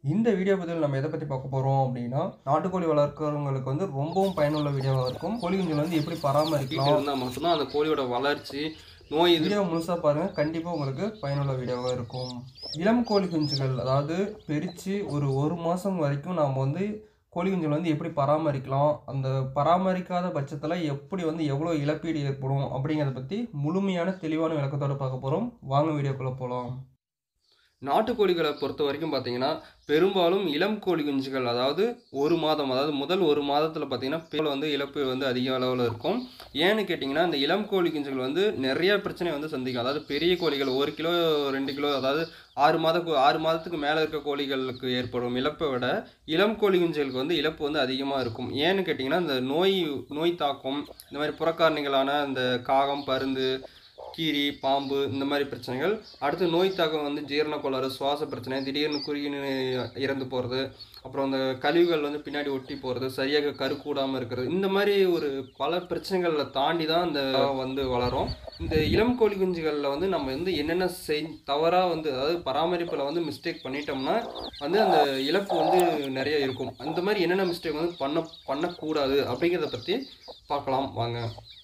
இந்த வீடியோ பதில் நம்ம எதை பற்றி பார்க்க போகிறோம் அப்படின்னா நாட்டுக்கோழி வளர்க்குறவங்களுக்கு வந்து ரொம்பவும் பயனுள்ள வீடியோவாக இருக்கும் கோழி குஞ்சுகள் வந்து எப்படி வீட்டில் பராமரிக்கலாம் இருந்தால் மட்டும்தான் அந்த கோழியோட வளர்ச்சி நோய் இது வீடியோ முழுசாக பாருங்கள் கண்டிப்பாக உங்களுக்கு பயனுள்ள வீடியோவாக இருக்கும் இளம் கோழி குஞ்சுகள் அதாவது பெரிச்சு ஒரு ஒரு மாதம் வரைக்கும் நாம் வந்து கோழி குஞ்சுகள் வந்து எப்படி பராமரிக்கலாம் அந்த பராமரிக்காத பட்சத்தில் எப்படி வந்து எவ்வளோ இழப்பீடு ஏற்படும் அப்படிங்கிறத பற்றி முழுமையான தெளிவான விளக்கத்தோடு பார்க்க போகிறோம் வாங்க வீடியோக்குள்ளே போகலாம் நாட்டுக்கோழிகளை பொறுத்த வரைக்கும் பார்த்தீங்கன்னா பெரும்பாலும் இளம் கோழி குஞ்சுகள் அதாவது ஒரு மாதம் அதாவது முதல் ஒரு மாதத்தில் பார்த்தீங்கன்னா பெரும்பாலும் வந்து இழப்பு வந்து அதிக அளவில் இருக்கும் ஏன்னு கேட்டிங்கன்னா இந்த இளம் கோழி குஞ்சுகள் வந்து நிறைய பிரச்சனை வந்து சந்திக்கும் அதாவது பெரிய கோழிகள் ஒரு கிலோ ரெண்டு கிலோ அதாவது ஆறு மாத கோ- ஆறு மாதத்துக்கு மேலே இருக்க கோழிகளுக்கு ஏற்படும் இழப்பை விட இளம் கோழி குஞ்சுகளுக்கு வந்து இழப்பு வந்து அதிகமாக இருக்கும் ஏன்னு கேட்டிங்கன்னா இந்த நோய் நோய் தாக்கம் இந்த மாதிரி புறக்காரணிகளான இந்த காகம் பருந்து கீரி பாம்பு இந்த மாதிரி பிரச்சனைகள் அடுத்து நோய் தாக்கம் வந்து ஜீரண கோளாறு சுவாச பிரச்சனை திடீர்னு குறுகினு இறந்து போகிறது அப்புறம் அந்த கழிவுகள் வந்து பின்னாடி ஒட்டி போகிறது சரியாக கரு கூடாமல் இருக்கிறது இந்த மாதிரி ஒரு பல பிரச்சனைகளை தாண்டி தான் இந்த வந்து வளரும் இந்த இளம் கோழி குஞ்சுகளில் வந்து நம்ம வந்து என்னென்ன செய் தவறாக வந்து அதாவது பராமரிப்பில் வந்து மிஸ்டேக் பண்ணிட்டோம்னா வந்து அந்த இழப்பு வந்து நிறைய இருக்கும் அந்த மாதிரி என்னென்ன மிஸ்டேக் வந்து பண்ண பண்ணக்கூடாது அப்படிங்கிறத பற்றி பார்க்கலாம் வாங்க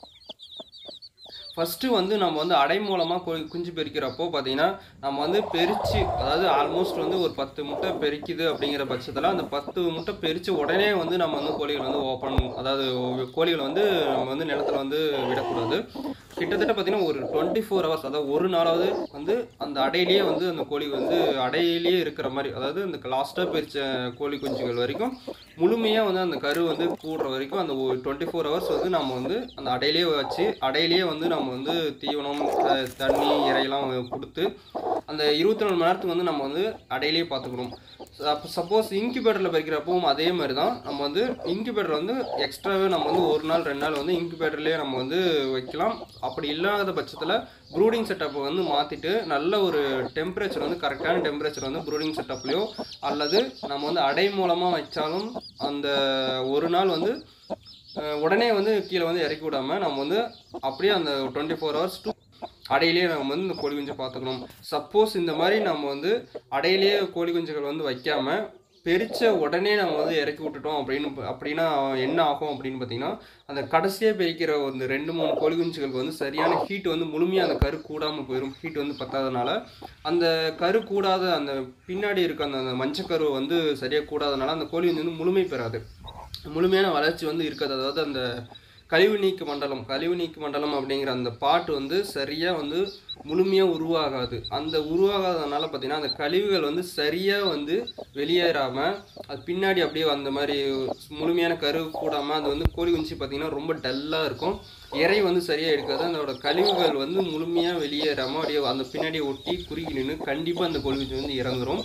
ஃபஸ்ட்டு வந்து நம்ம வந்து அடை மூலமாக கோழி குஞ்சு பெருக்கிறப்போ பார்த்தீங்கன்னா நம்ம வந்து பெருச்சு அதாவது ஆல்மோஸ்ட் வந்து ஒரு பத்து முட்டை பெருக்குது அப்படிங்கிற பட்சத்தில் அந்த பத்து முட்டை பெருச்சு உடனே வந்து நம்ம வந்து கோழிகள் வந்து ஓப்பன் அதாவது கோழிகளை வந்து நம்ம வந்து நிலத்துல வந்து விடக்கூடாது கிட்டத்தட்ட பார்த்தீங்கன்னா ஒரு டுவெண்ட்டி ஃபோர் ஹவர்ஸ் அதாவது ஒரு நாளாவது வந்து அந்த அடையிலேயே வந்து அந்த கோழி வந்து அடையிலேயே இருக்கிற மாதிரி அதாவது அந்த லாஸ்ட்டாக பிரித்த கோழி குஞ்சுகள் வரைக்கும் முழுமையாக வந்து அந்த கரு வந்து கூடுற வரைக்கும் அந்த டுவெண்ட்டி ஃபோர் ஹவர்ஸ் வந்து நம்ம வந்து அந்த அடையிலேயே வச்சு அடையிலேயே வந்து நம்ம வந்து தீவனம் அஹ், தண்ணி இறையெல்லாம் கொடுத்து அந்த இருபத்தி நாலு மணி நேரத்துக்கு வந்து நம்ம வந்து அடையிலேயே பார்த்துக்கணும் அப்போ சப்போஸ் இன்குபேட்டரில் பறிக்கிறப்பவும் அதே மாதிரி தான் நம்ம வந்து இன்குபேட்டர் வந்து எக்ஸ்ட்ராவே நம்ம வந்து ஒரு நாள் ரெண்டு நாள் வந்து இன்குபேட்டர்லேயே நம்ம வந்து வைக்கலாம் அப்படி இல்லாத பட்சத்தில் ப்ரூடிங் செட்டப்பை வந்து மாற்றிட்டு நல்ல ஒரு டெம்பரேச்சர் வந்து கரெக்டான டெம்பரேச்சர் வந்து ப்ரூடிங் செட்டப்லேயோ அல்லது நம்ம வந்து அடை மூலமாக வச்சாலும் அந்த ஒரு நாள் வந்து அஹ், உடனே வந்து கீழே வந்து இறக்கி விடாம நம்ம வந்து அப்படியே அந்த டுவெண்ட்டி ஃபோர் ஹவர்ஸ் டூ அடையிலேயே நம்ம வந்து இந்த கோழி குஞ்சு பார்த்துக்கணும் சப்போஸ் இந்த மாதிரி நம்ம வந்து அடையிலேயே கோழி குஞ்சுகள் வந்து வைக்காம பெரிச்ச உடனே நம்ம வந்து இறக்கி விட்டுட்டோம் அப்படின்னு ப- அப்படின்னா என்ன ஆகும் அப்படின்னு பார்த்தீங்கன்னா அந்த கடைசியாக பெரிக்கிற ஒரு ரெண்டு மூணு கோழி குஞ்சுகளுக்கு வந்து சரியான ஹீட் வந்து முழுமையாக அந்த கரு கூடாமல் போயிடும் ஹீட் வந்து பத்தாதனால அந்த கரு கூடாத அந்த பின்னாடி இருக்க அந்த அந்த மஞ்சக்கரு வந்து சரியாக கூடாதனால அந்த கோழி குஞ்சு வந்து முழுமை பெறாது முழுமையான வளர்ச்சி வந்து இருக்காது அதாவது அந்த கழிவு நீக்கு மண்டலம் கழிவு நீக்கு மண்டலம் அப்படிங்கிற அந்த பாட்டு வந்து சரியாக வந்து முழுமையாக உருவாகாது அந்த உருவாகாதனால பார்த்தீங்கன்னா அந்த கழிவுகள் வந்து சரியாக வந்து வெளியேறாமல் அது பின்னாடி அப்படியே அந்த மாதிரி முழுமையான கரு கூடாமல் அது வந்து கோழி குஞ்சு பார்த்தீங்கன்னா ரொம்ப டல்லாக இருக்கும் இறை வந்து சரியாக இருக்காது அதோட கழிவுகள் வந்து முழுமையாக வெளியேறாமல் அப்படியே அந்த பின்னாடி ஒட்டி குறுகி நின்று கண்டிப்பாக அந்த கோழி குஞ்சு வந்து இறந்துரும்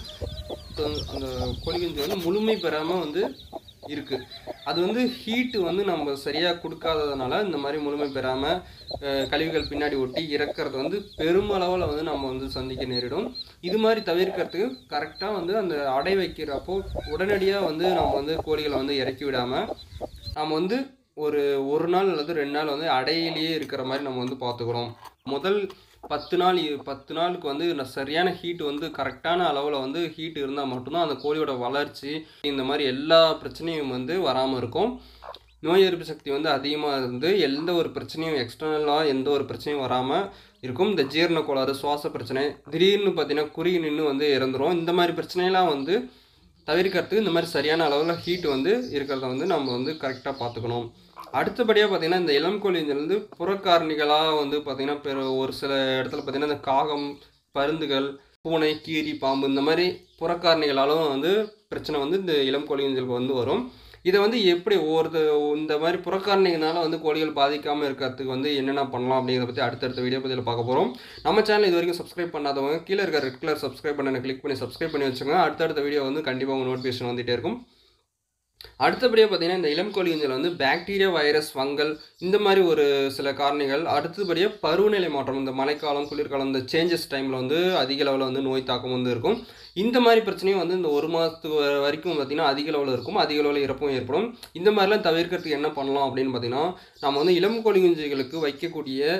அந்த கோழி குஞ்சு வந்து முழுமை பெறாமல் வந்து இருக்குது அது வந்து ஹீட்டு வந்து நம்ம சரியாக கொடுக்காததுனால இந்த மாதிரி முழுமை பெறாமல் கழிவுகள் பின்னாடி ஒட்டி இறக்கிறது வந்து பெருமளவில் வந்து நம்ம வந்து சந்திக்க நேரிடும் இது மாதிரி தவிர்க்கிறதுக்கு கரெக்டாக வந்து அந்த அடை வைக்கிறப்போ உடனடியாக வந்து நம்ம வந்து கோழிகளை வந்து இறக்கி விடாமல் நம்ம வந்து ஒரு ஒரு நாள் அல்லது ரெண்டு நாள் வந்து அடையிலேயே இருக்கிற மாதிரி நம்ம வந்து பார்த்துக்கிறோம் முதல் பத்து நாள் இ- பத்து நாளுக்கு வந்து ந- சரியான ஹீட் வந்து கரெக்டான அளவில் வந்து ஹீட் இருந்தால் மட்டும்தான் அந்த கோழியோட வளர்ச்சி இந்த மாதிரி எல்லா பிரச்சனையும் வந்து வராமல் இருக்கும் நோய் எதிர்ப்பு சக்தி வந்து அதிகமாக இருந்து எந்த ஒரு பிரச்சனையும் எக்ஸ்டர்னலாக எந்த ஒரு பிரச்சனையும் வராமல் இருக்கும் இந்த ஜீரண கோளாறு சுவாச பிரச்சனை திடீர்னு பார்த்தீங்கன்னா குறுகி நின்று வந்து இறந்துரும் இந்த மாதிரி பிரச்சனையெல்லாம் வந்து தவிர்க்கிறதுக்கு இந்த மாதிரி சரியான அளவில் ஹீட் வந்து இருக்கிறத வந்து நம்ம வந்து கரெக்டாக பார்த்துக்கணும் அடுத்தபடியாக பார்த்தீங்கன்னா இந்த இளம் கோழிகள் வந்து புறக்காரணிகளாக வந்து பார்த்தீங்கன்னா பெரு ஒரு சில இடத்துல பார்த்தீங்கன்னா இந்த காகம் பருந்துகள் பூனை கீரி பாம்பு இந்த மாதிரி புறக்காரணிகளாலும் வந்து பிரச்சனை வந்து இந்த இளம் கோழிகளுக்கு வந்து வரும் இதை வந்து எப்படி ஒவ்வொரு இந்த மாதிரி புறக்காரணிகளால வந்து கோழிகள் பாதிக்காமல் இருக்கிறதுக்கு வந்து என்னென்ன பண்ணலாம் அப்படிங்கிறத பற்றி அடுத்தடுத்த வீடியோ பதிவில் பார்க்க போகிறோம் நம்ம சேனல் இது வரைக்கும் சப்ஸ்கிரைப் பண்ணாதவங்க கீழே இருக்க ரெட் கலர் சப்ஸ்கிரைப் பண்ண கிளிக் பண்ணி சப்ஸ்கிரைப் பண்ணி வச்சுங்க அடுத்தடுத்த வீடியோ வந்து கண்டிப்பாக உங்கள் நோட்டிஃபிகேஷன் வந்துகிட்டே இருக்கும் அடுத்தபடியாக பார்த்தீங்கன்னா இந்த இளம் கோழி குஞ்சில் வந்து பாக்டீரியா வைரஸ் ஃபங்கல் இந்த மாதிரி ஒரு சில காரணிகள் அடுத்தபடியாக பருவநிலை மாற்றம் இந்த மழைக்காலம் குளிர்காலம் இந்த சேஞ்சஸ் டைமில் வந்து அதிக அளவில் வந்து நோய் தாக்கம் வந்து இருக்கும் இந்த மாதிரி பிரச்சனையும் வந்து இந்த ஒரு மாதத்துக்கு வ- வரைக்கும் பார்த்தீங்கன்னா அதிக அளவில் இருக்கும் அதிக அளவில் இறப்பும் ஏற்படும் இந்த மாதிரிலாம் தவிர்க்கிறதுக்கு என்ன பண்ணலாம் அப்படின்னு பார்த்தீங்கன்னா நம்ம வந்து இளம் கோழி குஞ்சுகளுக்கு வைக்கக்கூடிய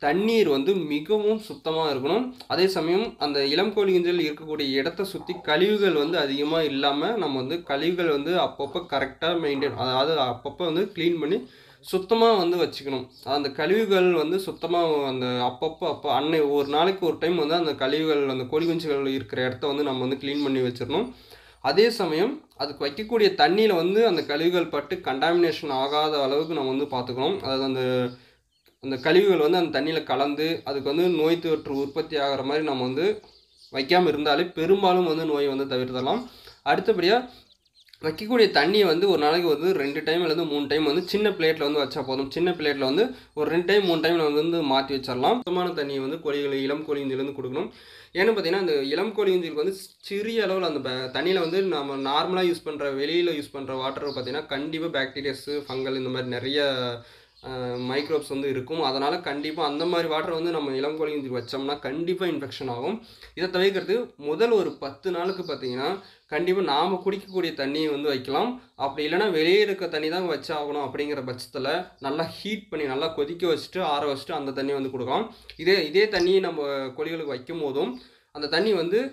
தண்ணீர் வந்து மிகவும் சுத்தமாக இருக்கணும் அதே சமயம் அந்த இளம் கோழி குஞ்சுகள் இருக்கக்கூடிய இடத்த சுற்றி கழிவுகள் வந்து அதிகமாக இல்லாமல் நம்ம வந்து கழிவுகள் வந்து அப்பப்போ கரெக்டாக மெயின்டைன் அதாவது அப்பப்போ வந்து க்ளீன் பண்ணி சுத்தமாக வந்து வச்சுக்கணும் அந்த கழிவுகள் வந்து சுத்தமாக அந்த அப்பப்போ அப்போ அன்னை ஒரு நாளைக்கு ஒரு டைம் வந்து அந்த கழிவுகள் அந்த கோழி குஞ்சுகள் இருக்கிற இடத்த வந்து நம்ம வந்து க்ளீன் பண்ணி வச்சிடணும் அதே சமயம் அதுக்கு வைக்கக்கூடிய தண்ணியில் வந்து அந்த கழிவுகள் பட்டு கண்டாமினேஷன் ஆகாத அளவுக்கு நம்ம வந்து பார்த்துக்கணும் அதாவது அந்த அந்த கழிவுகள் வந்து அந்த தண்ணியில் கலந்து அதுக்கு வந்து நோய் தொற்று உற்பத்தி ஆகிற மாதிரி நம்ம வந்து வைக்காமல் இருந்தாலே பெரும்பாலும் வந்து நோயை வந்து தவிர்த்தலாம் அடுத்தபடியாக வைக்கக்கூடிய தண்ணியை வந்து ஒரு நாளைக்கு வந்து ரெண்டு டைம் அல்லது மூணு டைம் வந்து சின்ன பிளேட்டில் வந்து வச்சா போதும் சின்ன பிளேட்டில் வந்து ஒரு ரெண்டு டைம் மூணு டைம் வந்து வந்து மாற்றி வச்சிடலாம் சுத்தமான தண்ணியை வந்து கோழிகள் இளம் கோழிஞ்சிலேருந்து கொடுக்கணும் ஏன்னு பார்த்தீங்கன்னா இந்த இளம் கோழிஞ்சிலுக்கு வந்து சிறிய அளவில் அந்த தண்ணியில் வந்து நம்ம நார்மலாக யூஸ் பண்ணுற வெளியில் யூஸ் பண்ணுற வாட்டர் பார்த்தீங்கன்னா கண்டிப்பாக பாக்டீரியாஸு ஃபங்கல் இந்த மாதிரி நிறைய மைக்ரோப்ஸ் வந்து இருக்கும் அதனால் கண்டிப்பாக அந்த மாதிரி வாட்டர் வந்து நம்ம இளம் கோழிஞ்சிக்கு வச்சோம்னா கண்டிப்பாக இன்ஃபெக்ஷன் ஆகும் இதை தவிர்க்கிறது முதல் ஒரு பத்து நாளுக்கு பார்த்தீங்கன்னா கண்டிப்பாக நாம் குடிக்கக்கூடிய தண்ணியை வந்து வைக்கலாம் அப்படி இல்லைன்னா வெளியே இருக்க தண்ணி தான் வச்சாகணும் அப்படிங்கிற பட்சத்தில் நல்லா ஹீட் பண்ணி நல்லா கொதிக்க வச்சுட்டு ஆற வச்சுட்டு அந்த தண்ணியை வந்து கொடுக்கலாம் இதே இதே தண்ணியை நம்ம கோழிகளுக்கு வைக்கும் போதும் அந்த தண்ணி வந்து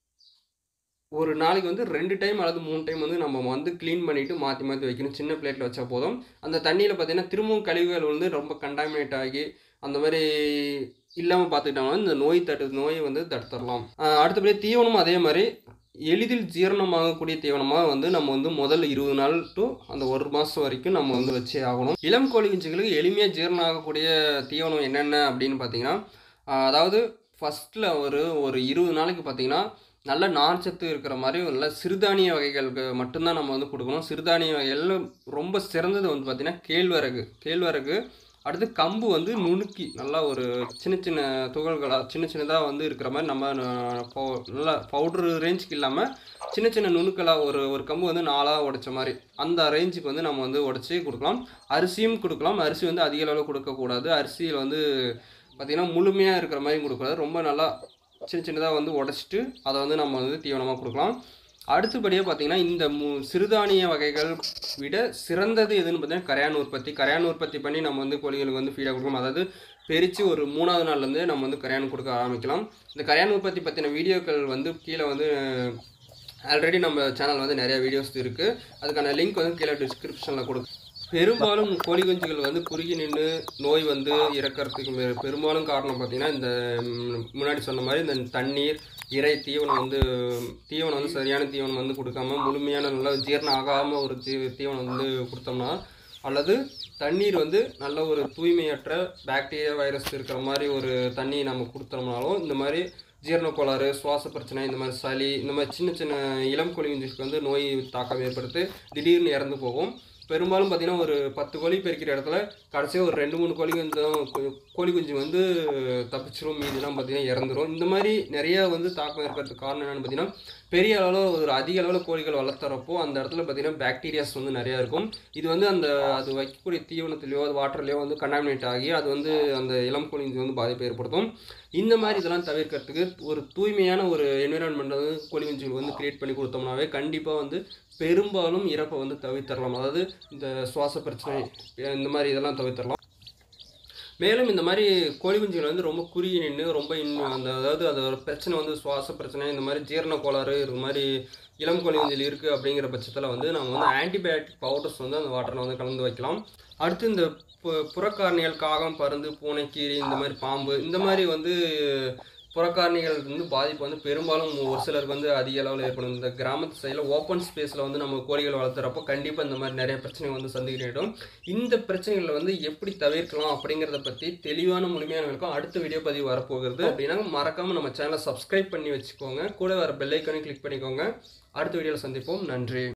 ஒரு நாளைக்கு வந்து ரெண்டு டைம் அல்லது மூணு டைம் வந்து நம்ம வந்து க்ளீன் பண்ணிவிட்டு மாற்றி மாற்றி வைக்கணும் சின்ன பிளேட்டில் வச்சா போதும் அந்த தண்ணியில் பார்த்தீங்கன்னா திரும்பவும் கழிவுகள் வந்து ரொம்ப கண்டாமினேட் ஆகி அந்த மாதிரி இல்லாமல் பார்த்துக்கிட்டோம்னா இந்த நோய் தடு நோயை வந்து தடுத்துடலாம் அடுத்தபடி தீவனமும் அதே மாதிரி எளிதில் ஜீரணமாகக்கூடிய தீவனமாக வந்து நம்ம வந்து முதல் இருபது நாள் டு அந்த ஒரு மாதம் வரைக்கும் நம்ம வந்து வச்சே ஆகணும் இளம் கோழி குஞ்சுகளுக்கு எளிமையாக ஜீரணம் ஆகக்கூடிய தீவனம் என்னென்ன அப்படின்னு பார்த்தீங்கன்னா அதாவது ஃபஸ்ட்டில் ஒரு ஒரு இருபது நாளைக்கு பார்த்தீங்கன்னா நல்ல நார்ச்சத்து இருக்கிற மாதிரி நல்ல சிறுதானிய வகைகளுக்கு மட்டும்தான் நம்ம வந்து கொடுக்கணும் சிறுதானிய வகைகளில் ரொம்ப சிறந்தது வந்து பார்த்திங்கன்னா கேழ்வரகு கேழ்வரகு அடுத்து கம்பு வந்து நுணுக்கி நல்லா ஒரு சின்ன சின்ன துகள்களாக சின்ன சின்னதாக வந்து இருக்கிற மாதிரி நம்ம நல்லா பவுட்ரு ரேஞ்சுக்கு இல்லாமல் சின்ன சின்ன நுணுக்களாக ஒரு ஒரு கம்பு வந்து நாலாக உடைச்ச மாதிரி அந்த ரேஞ்சுக்கு வந்து நம்ம வந்து உடச்சி கொடுக்கலாம் அரிசியும் கொடுக்கலாம் அரிசி வந்து அதிக அளவில் கொடுக்கக்கூடாது அரிசியில் வந்து பார்த்திங்கன்னா முழுமையாக இருக்கிற மாதிரி கொடுக்கக்கூடாது ரொம்ப நல்லா சின்ன சின்னதாக வந்து உடச்சிட்டு அதை வந்து நம்ம வந்து தீவனமாக கொடுக்கலாம் அடுத்தபடியாக பார்த்தீங்கன்னா இந்த மு சிறுதானிய வகைகள் விட சிறந்தது எதுன்னு பார்த்தீங்கன்னா கரையான் உற்பத்தி கரையான் உற்பத்தி பண்ணி நம்ம வந்து கோழிகளுக்கு வந்து ஃபீடாக கொடுக்கலாம் அதாவது பெரித்து ஒரு மூணாவது நாள்லேருந்து நம்ம வந்து கரையான் கொடுக்க ஆரம்பிக்கலாம் இந்த கரையான் உற்பத்தி பற்றின வீடியோக்கள் வந்து கீழே வந்து ஆல்ரெடி நம்ம சேனல் வந்து நிறைய வீடியோஸ் இருக்குது அதுக்கான லிங்க் வந்து கீழே டிஸ்கிரிப்ஷனில் கொடுக்கும் பெரும்பாலும் கோழி குஞ்சுகள் வந்து குறுகி நின்று நோய் வந்து இறக்கறதுக்கு பெ- பெரும்பாலும் காரணம் பார்த்தீங்கன்னா இந்த ம், முன்னாடி சொன்ன மாதிரி இந்த தண்ணீர் இறை தீவனம் வந்து தீவனம் வந்து சரியான தீவனம் வந்து கொடுக்காம முழுமையான நல்லா ஜீரணம் ஆகாமல் ஒரு தீ தீவனம் வந்து கொடுத்தோம்னா அல்லது தண்ணீர் வந்து நல்ல ஒரு தூய்மையற்ற பாக்டீரியா வைரஸ் இருக்கிற மாதிரி ஒரு தண்ணி நம்ம கொடுத்தோம்னாலும் இந்த மாதிரி ஜீரண கோளாறு சுவாச பிரச்சனை இந்த மாதிரி சளி இந்த மாதிரி சின்ன சின்ன இளம் கோழி குஞ்சுக்கு வந்து நோய் தாக்கம் ஏற்படுத்து திடீர்னு இறந்து போகும் பெரும்பாலும் பார்த்தீங்கன்னா ஒரு பத்து கோழி பெருக்கிற இடத்துல கடைசியாக ஒரு ரெண்டு மூணு கோழி குஞ்சு தான் கு- கோழி குஞ்சு வந்து தப்பிச்சிரும் மீதிலாம் பார்த்தீங்கன்னா இறந்துரும் இந்த மாதிரி நிறைய வந்து தாக்கம் ஏற்படுறதுக்கு காரணம் என்னென்னு பார்த்தீங்கன்னா பெரிய அளவில் ஒரு அதிக அளவில் கோழிகள் வளர்த்துறப்போ அந்த இடத்துல பார்த்தீங்கன்னா பாக்டீரியாஸ் வந்து நிறையா இருக்கும் இது வந்து அந்த அது வைக்கக்கூடிய தீவனத்துலையோ அது வாட்டர்லையோ வந்து கண்டாமினேட் ஆகி அது வந்து அந்த இளம் கோழிக்கு வந்து பாதிப்பை ஏற்படுத்தும் இந்த மாதிரி இதெல்லாம் தவிர்க்கிறதுக்கு ஒரு தூய்மையான ஒரு என்விரான்மெண்ட் வந்து கோழி குஞ்சுகளுக்கு வந்து கிரியேட் பண்ணி கொடுத்தோம்னாவே கண்டிப்பாக வந்து பெரும்பாலும் இறப்பை வந்து தவிர்த்தரலாம் அதாவது இந்த சுவாச பிரச்சனை இந்த மாதிரி இதெல்லாம் தவிர்த்தரலாம் மேலும் இந்த மாதிரி கோழி குஞ்சுகள் வந்து ரொம்ப குறுகி நின்று ரொம்ப இன்னும் அந்த அதாவது அது ஒரு பிரச்சனை வந்து சுவாச பிரச்சனை இந்த மாதிரி ஜீரண கோளாறு இது மாதிரி இளம் கோழி குஞ்சுகள் இருக்குது அப்படிங்கிற பட்சத்தில் வந்து நம்ம வந்து ஆன்டிபயோட்டிக் பவுடர்ஸ் வந்து அந்த வாட்டரில் வந்து கலந்து வைக்கலாம் அடுத்து இந்த பு- புறக்காரணிகள் காகம் பருந்து பூனை கீரி இந்த மாதிரி பாம்பு இந்த மாதிரி வந்து புறக்காரணிகள் வந்து பாதிப்பு வந்து பெரும்பாலும் ஒரு சிலருக்கு வந்து அதிக அளவில் ஏற்படும் இந்த கிராமத்து சைடில் ஓப்பன் ஸ்பேஸில் வந்து நம்ம கோழிகள் வளர்த்துறப்போ கண்டிப்பாக இந்த மாதிரி நிறைய பிரச்சனை வந்து சந்திக்க நேரிடும் இந்த பிரச்சனைகளை வந்து எப்படி தவிர்க்கலாம் அப்படிங்கிறத பற்றி தெளிவான முழுமையான விளக்கம் அடுத்த வீடியோ பதிவு வரப்போகிறது அப்படின்னா மறக்காமல் நம்ம சேனலை சப்ஸ்கிரைப் பண்ணி வச்சுக்கோங்க கூட வர பெல் ஐக்கானையும் கிளிக் பண்ணிக்கோங்க அடுத்த வீடியோவில் சந்திப்போம் நன்றி